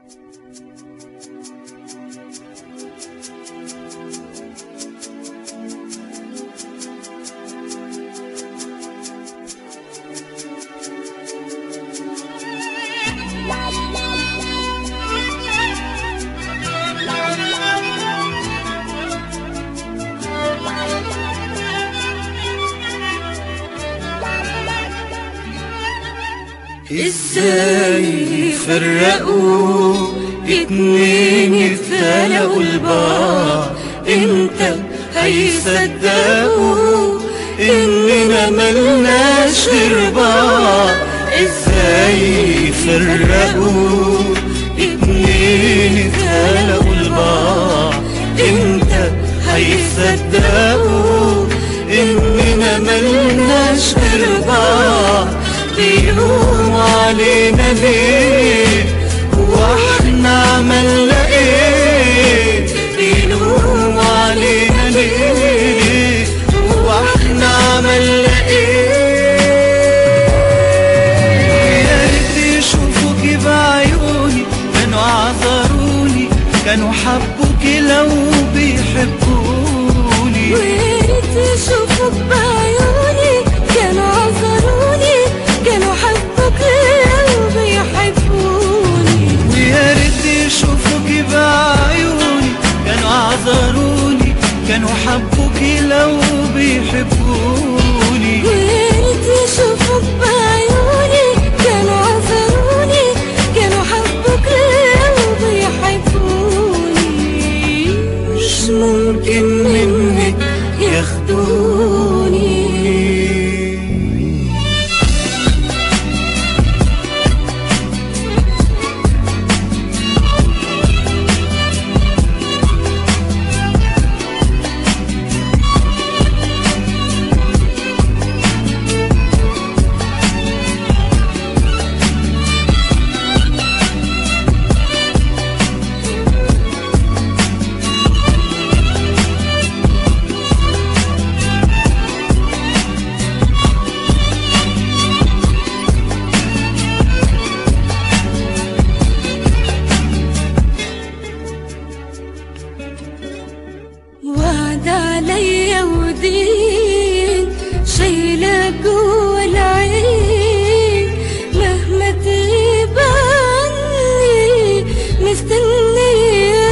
ازاي فرقوا اتنين اتخلقوا لبعض امتى هيصدقوا اننا ملناش غير بعض ازاي فرقوا اتنين اتخلقوا لبعض امتى هيصدقوا اننا ملناش غير بعض بيلوموا علينا ليه واحنا عملنا ايه بيلوموا علينا ليه واحنا عملنا ايه يا ريت يشوفوكي بعيوني كانوا عذروني كانوا حبوكي لو بيحبوني وياريت يشوفوك بعيوني كانوا عذروني كانوا حبوك لو بيحبوني ويا ريت يشوفوكي بعيوني كانوا عذروني كانوا حبوكي لو بيحبوني وياريت يشوفوك بعيوني كانوا عذروني كانوا حبوك لو بيحبوني مش ممكن منك ياخدوني وعد عليا ودين شايلة جوا العين مهما تغيب عني مستنية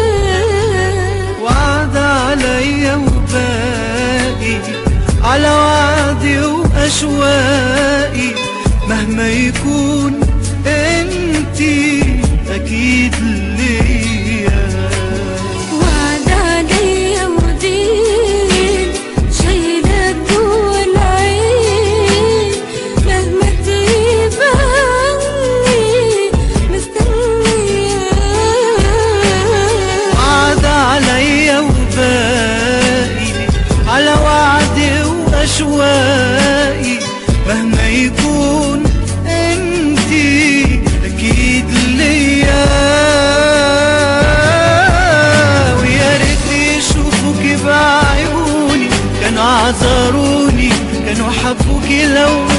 وعد عليا وباقي على وعدي وأشواقي مهما يكون انتي أكيد ليا وعد عليا ودين شايلة جوا العين مهما تغيب عني مستنية وعد عليا وباقي على وعدي وأشواقي مهما يكون انتي أكيد ليا ويا ريت يشوفوكي بعيوني كانوا عذروني كانوا حبوكي لو